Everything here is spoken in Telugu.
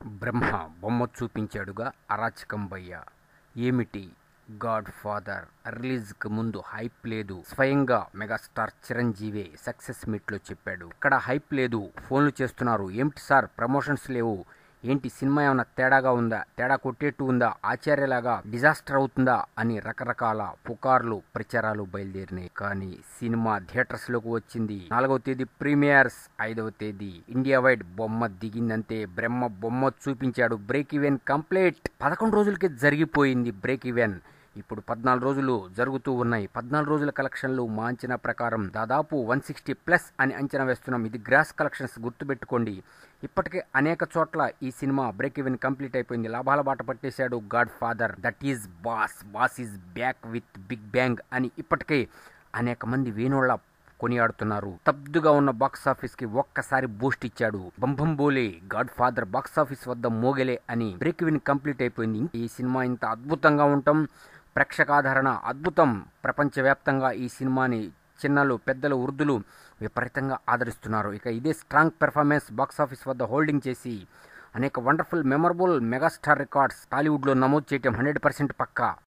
బ్రహ్మ బొమ్మ చూపించాడుగా అరాచకం భయ్య ఏమిటి గాడ్ ఫాదర్ రిలీజ్కి ముందు హైప్ లేదు స్వయంగా మెగాస్టార్ చిరంజీవే సక్సెస్ మీట్లో చెప్పాడు ఇక్కడ హైప్ లేదు ఫోన్లు చేస్తున్నారు ఏమిటి సార్ ప్రమోషన్స్ లేవు ఏంటి సినిమా ఏమైనా తేడాగా ఉందా తేడా కొట్టేట్టు ఉందా ఆచార్యలాగా డిజాస్టర్ అవుతుందా అని రకరకాల పుకార్లు ప్రచారాలు బయలుదేరినాయి కానీ సినిమా థియేటర్స్ లోకి వచ్చింది నాలుగవ తేదీ ప్రీమియర్స్ ఐదవ తేదీ ఇండియా వైడ్ బొమ్మ దిగిందంతే బ్రహ్మ బొమ్మ చూపించాడు బ్రేక్ ఈవెన్ కంప్లీట్ పదకొండు రోజులకి జరిగిపోయింది బ్రేక్ ఈవెన్ ఇప్పుడు పద్నాలుగు రోజులు జరుగుతూ ఉన్నాయి పద్నాలుగు రోజుల కలెక్షన్లు మా అంచనా ప్రకారం దాదాపు వన్ సిక్స్టీ ప్లస్ అని అంచనా వేస్తున్నాం ఇది గ్రాస్ కలెక్షన్స్ గుర్తుపెట్టుకోండి ఇప్పటికే అనేక చోట్ల ఈ సినిమా బ్రేక్ ఈవెన్ కంప్లీట్ అయిపోయింది లాభాల బాట పట్టేశాడు Godfather that is boss boss is back with big bang అని ఇప్పటికే అనేక మంది వేణోళ్ళ కొనియాడుతున్నారు తబ్దుగా ఉన్న బాక్స్ ఆఫీస్ కి ఒక్కసారి బూస్ట్ ఇచ్చాడు బంభం బోలే గాడ్ ఫాదర్ బాక్స్ ఆఫీస్ వద్ద మోగలే అని బ్రేక్ విన్ కంప్లీట్ అయిపోయింది ఈ సినిమా ఇంత అద్భుతంగా ఉండటం ప్రేక్షకాదరణ అద్భుతం ప్రపంచవ్యాప్తంగా ఈ సినిమాని చిన్నలు పెద్దలు వృద్ధులు విపరీతంగా ఆదరిస్తున్నారు ఇక ఇదే స్ట్రాంగ్ పెర్ఫార్మెన్స్ బాక్స్ ఆఫీస్ వద్ద హోల్డింగ్ చేసి అనేక వండర్ఫుల్ మెమరబుల్ మెగాస్టార్ రికార్డ్స్ టాలీవుడ్లో నమోదు చేయటం హండ్రెడ్ పర్సెంట్ పక్కా